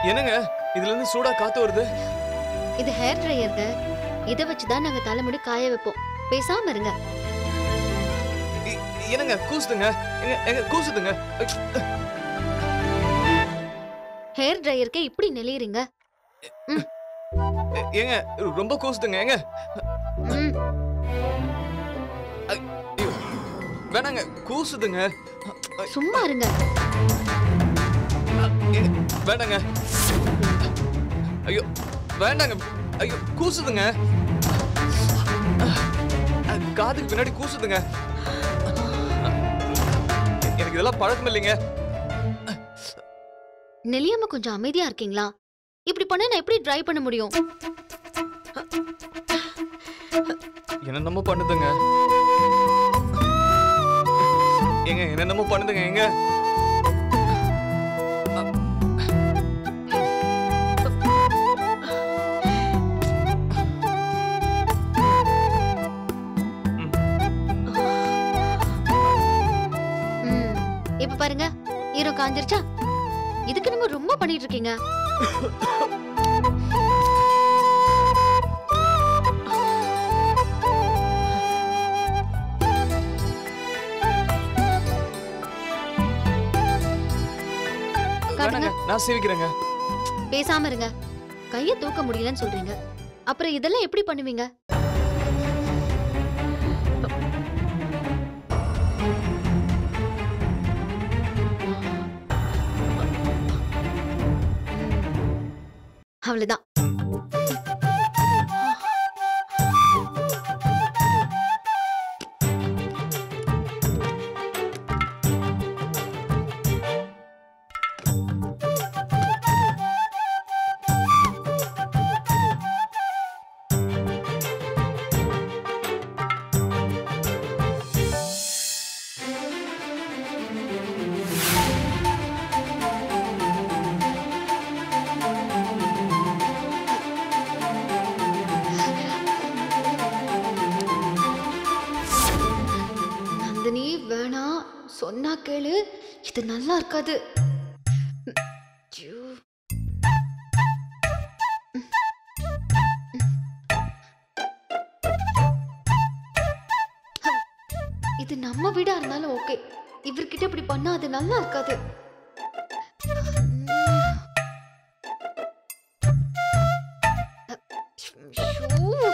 என்னங்க இதுல இருந்து சூடா காத்து வருது இது ஹேர் ட்ரையருங்க இதை வச்சுதான் நாங்க தலைமுடி காய வைப்போம் பேசாம இருங்க இ- என்னங்க கூசுதுங்க எங்க எங்க கூசுதுங்க ஹேர் ட்ரையருக்கு இப்படி நெளியறீங்க எ- ஏங்க ரொம்ப கூசுதுங்க ஏங்க ம், ஐயோ, வேணாங்க கூசுதுங்க சும்மா இருங்க ஏங்க, வேண்டாங்க ஐயோ வேண்டாங்க ஐயோ கூசுதுங்க அ, காதுக்கு பின்னாடி கூசுதுங்க எனக்கு இதெல்லாம் பழக்கம் இல்லைங்க நெளியாம கொஞ்சம் அமைதியா இருக்கீங்களா இப்படி பண்ணா நான் எப்படி ட்ரை பண்ண முடியும் என்னென்னமோ பண்ணுதுங்க ஏங்க என்னென்னமோ பண்ணுதுங்க ஏங்க ம், இப்ப பாருங்க ஈரோ காஞ்சிருச்சா இதுக்கு நம்ம ரொம்ப பண்ணிட்டு இருக்கீங்க வேணாங்க நான் சேவிக்கிறேங்க பேசாம இருங்க கைய தூக்க முடியலன்னு சொல்றீங்க அப்புறம் இதெல்லாம் எப்படி பண்ணுவீங்க அவ்வளவுதான் நந்தினி வேணாம் சொன்னா கேளு இது நல்லா இருக்காது ஐயோ. இது நம்ம வீடா இருந்தாலும் ஓகே இவர்கிட்ட இப்படி பண்ணா அது நல்லா இருக்காது ஐயோ.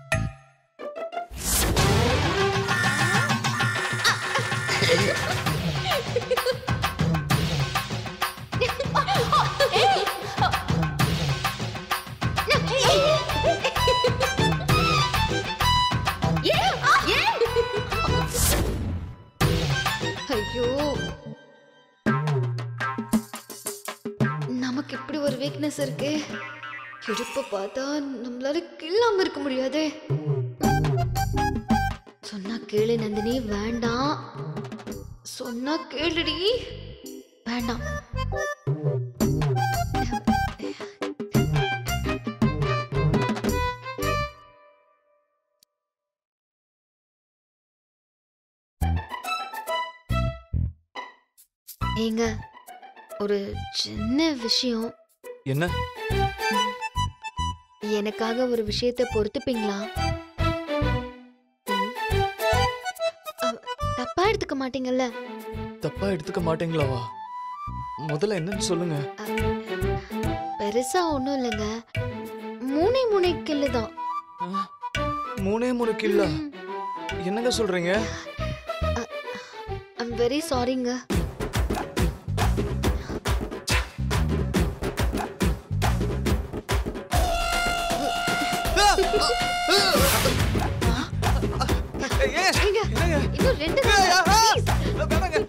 ஐயோ நமக்கு இப்படி ஒரு வீக்னஸ் இருக்கு இடுப்ப பார்த்தா நம்மளால கில்லாம இருக்க முடியாதே சொன்னா கேளு நந்தினி வேண்டாம் சொன்னா கேளுடி வேண்டாம் ஏங்க ஒரு சின்ன விஷயம் என்ன எனக்காக ஒரு விஷயத்தை பொறுத்துப்பீங்களா ம். அ- தப்பா எடுத்துக்க மாட்டீங்கல்ல தப்பா எடுத்துக்க மாட்டீங்களாவா முதல்ல என்னன்னு சொல்லுங்க பெருசா ஒண்ணும் இல்லைங்க மூணே மூணே கில்லு தான் ஆ, மூணே மூணு கில்லா என்னங்க சொல்றீங்க ஐம் வெரி சாரிங்க ஏய், ஏய், ஏங்க என்னங்க இன்னும் ரெண்டு ஏய், தான் ஆ, ஆ, வேணாங்க